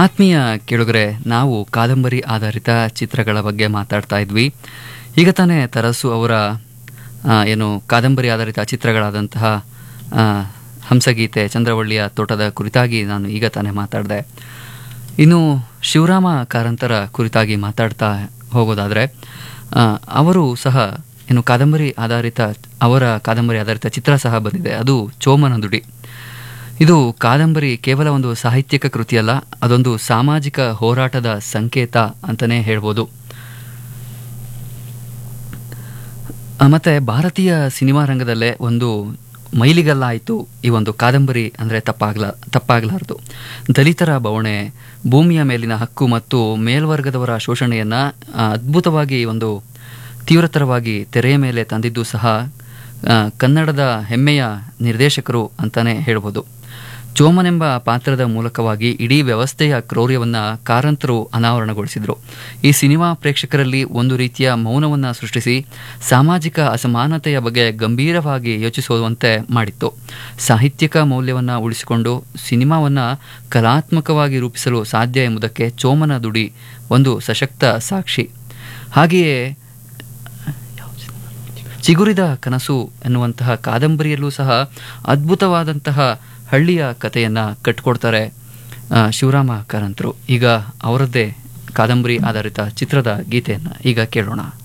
ಆತ್ಮೀಯ ಕೇಳುಗರೆ ನಾವು ಕಾದಂಬರಿ ಆಧಾರಿತ ಚಿತ್ರಗಳ ಬಗ್ಗೆ ಮಾತಾಡ್ತಾ ಇದ್ವಿ ಈಗ ತಾನೇ ತರಸು ಅವರ ಆ, ಏನು ಕಾದಂಬರಿ ಆಧಾರಿತ ಚಿತ್ರಗಳಾದಂತಹ ಆ, ಹಂಸಗೀತೆ ಚಂದ್ರವಳ್ಳಿಯ ತೋಟದ ಕುರಿತಾಗಿ ನಾನು ಈಗ ತಾನೇ ಮಾತಾಡಿದೆ ಇನ್ನು ಶಿವರಾಮ ಕಾರಂತರ ಕುರಿತಾಗಿ ಮಾತಾಡ್ತಾ ಹೋಗೋದಾದರೆ ಆ, ಅವರು ಸಹ ಇನ್ನು ಕಾದಂಬರಿ ಆಧಾರಿತ ಅವರ ಕಾದಂಬರಿ ಆಧಾರಿತ ಚಿತ್ರ ಸಹ ಬಂದಿದೆ ಅದು ಚೋಮನ ದುಡಿ ಇದು ಕಾದಂಬರಿ ಕೇವಲ ಒಂದು ಸಾಹಿತ್ಯಿಕ ಕೃತಿಯಲ್ಲ ಅದೊಂದು ಸಾಮಾಜಿಕ ಹೋರಾಟದ ಸಂಕೇತ ಅಂತಲೇ ಹೇಳ್ಬೋದು ಆ, ಮತ್ತೆ ಭಾರತೀಯ ಸಿನಿಮಾ ರಂಗದಲ್ಲೇ ಒಂದು ಮೈಲಿಗಲ್ಲಾಯಿತು ಈ ಒಂದು ಕಾದಂಬರಿ ಅಂದರೆ ತಪ್ಪಾಗ್ಲ ತಪ್ಪಾಗಲಾರದು ದಲಿತರ ಬವಣೆ ಭೂಮಿಯ ಮೇಲಿನ ಹಕ್ಕು ಮತ್ತು ಮೇಲ್ವರ್ಗದವರ ಶೋಷಣೆಯನ್ನು ಅದ್ಭುತವಾಗಿ ಒಂದು ತೀವ್ರತರವಾಗಿ ತೆರೆಯ ಮೇಲೆ ತಂದಿದ್ದು ಸಹ ಆ, ಕನ್ನಡದ ಹೆಮ್ಮೆಯ ನಿರ್ದೇಶಕರು ಅಂತಲೇ ಹೇಳ್ಬೋದು ಚೋಮನೆಂಬ ಪಾತ್ರದ ಮೂಲಕವಾಗಿ ಇಡೀ ವ್ಯವಸ್ಥೆಯ ಕ್ರೌರ್ಯವನ್ನು ಕಾರಂತರು ಅನಾವರಣಗೊಳಿಸಿದರು ಈ ಸಿನಿಮಾ ಪ್ರೇಕ್ಷಕರಲ್ಲಿ ಒಂದು ರೀತಿಯ ಮೌನವನ್ನು ಸೃಷ್ಟಿಸಿ ಸಾಮಾಜಿಕ ಅಸಮಾನತೆಯ ಬಗ್ಗೆ ಗಂಭೀರವಾಗಿ ಯೋಚಿಸುವಂತೆ ಮಾಡಿತ್ತು ಸಾಹಿತ್ಯಿಕ ಮೌಲ್ಯವನ್ನು ಉಳಿಸಿಕೊಂಡು ಸಿನಿಮಾವನ್ನು ಕಲಾತ್ಮಕವಾಗಿ ರೂಪಿಸಲು ಸಾಧ್ಯ ಎಂಬುದಕ್ಕೆ ಚೋಮನ ದುಡಿ ಒಂದು ಸಶಕ್ತ ಸಾಕ್ಷಿ ಹಾಗೆಯೇ ಚಿಗುರಿದ ಕನಸು ಎನ್ನುವಂತಹ ಕಾದಂಬರಿಯಲ್ಲೂ ಸಹ ಅದ್ಭುತವಾದಂತಹ ಹಳ್ಳಿಯ ಕಥೆಯನ್ನು ಕಟ್ಕೊಡ್ತಾರೆ ಆ, ಶಿವರಾಮ ಕಾರಂತರು ಈಗ ಅವರದ್ದೇ ಕಾದಂಬರಿ ಆಧಾರಿತ ಚಿತ್ರದ ಗೀತೆಯನ್ನು ಈಗ ಕೇಳೋಣ